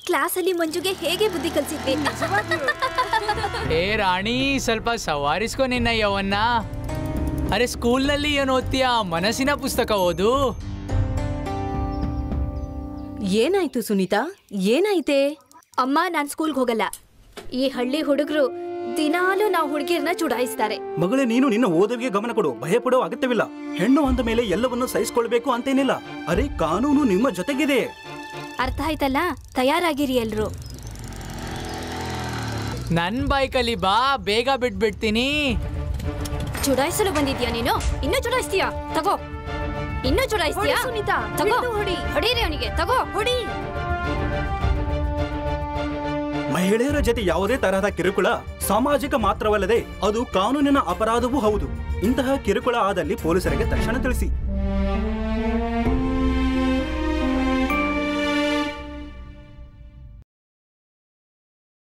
ಕ್ಲಾಸಲ್ಲಿ ಮಂಜುಗೆ ಹೇಗೆ ಬುದ್ಧಿ ಕಲ್ಸಿದ್ವಿ ಏ ರಾಣಿ ಸ್ವಲ್ಪ ಸವಾರಿಸ್ಕೊ ನಿನ್ನ ಯವನ್ನ ಅರೆ ಸ್ಕೂಲ್ನಲ್ಲಿ ಏನು ಓದ್ತೀಯಾ ಮನಸ್ಸಿನ ಪುಸ್ತಕ ಓದು ಏನಾಯ್ತು ಸುನೀತಾ ಏನಾಯ್ತೆ ಅಮ್ಮ ನಾನ್ ಸ್ಕೂಲ್ಗೆ ಹೋಗಲ್ಲ ಈ ಹಳ್ಳಿ ಹುಡುಗರು ದಿನಾಲೂ ನಾವು ಹುಡುಗಿಯರನ್ನ ಚುಡಾಯಿಸ್ತಾರೆ ಮಗಳೇ ನೀನು ನಿನ್ನ ಓದುವಿಗೆ ಗಮನ ಕೊಡು ಭಯ ಪಡೋ ಅಗತ್ಯವಿಲ್ಲ ಹೆಣ್ಣು ಅಂದ ಮೇಲೆ ಎಲ್ಲವನ್ನು ಸಹಿಸಿಕೊಳ್ಬೇಕು ಅಂತೇನಿಲ್ಲ ಅರೆ ಕಾನೂನು ನಿಮ್ಮ ಜೊತೆಗಿದೆ ಅರ್ಥ ಆಯ್ತಲ್ಲ ತಯಾರಾಗಿರಿ ಎಲ್ರು ನನ್ ಬೈಕಲ್ಲಿ ಬಾ ಬೇಗ ಬಿಟ್ಬಿಡ್ತೀನಿ ಚುಡಾಯಿಸಲು ಬಂದಿದ್ಯಾ ನೀನು ಇನ್ನೂ ಚುಡಾಯಿಸ್ತೀಯಾ ತಗೋ ಇನ್ನೂ ಚುಡಾಯಿಸ್ತೀಯಾ ಹೊಡಿ ಸುನೀತಾ, ತಗೋ ಬಿಟ್ಟು ಹೊಡಿ. ಹೊಡೀರಿ ಅವನಿಗೆ ತಗೋ ಹೊಡಿ ಮಹಿಳೆಯರ ಜೊತೆ ಯಾವುದೇ ತರಹದ ಕಿರುಕುಳ ಸಾಮಾಜಿಕ ಮಾತ್ರವಲ್ಲದೆ ಅದು ಕಾನೂನಿನ ಅಪರಾಧವೂ ಹೌದು ಇಂತಹ ಕಿರುಕುಳ ಆದಲ್ಲಿ ಪೊಲೀಸರಿಗೆ ತಕ್ಷಣ ತಿಳಿಸಿ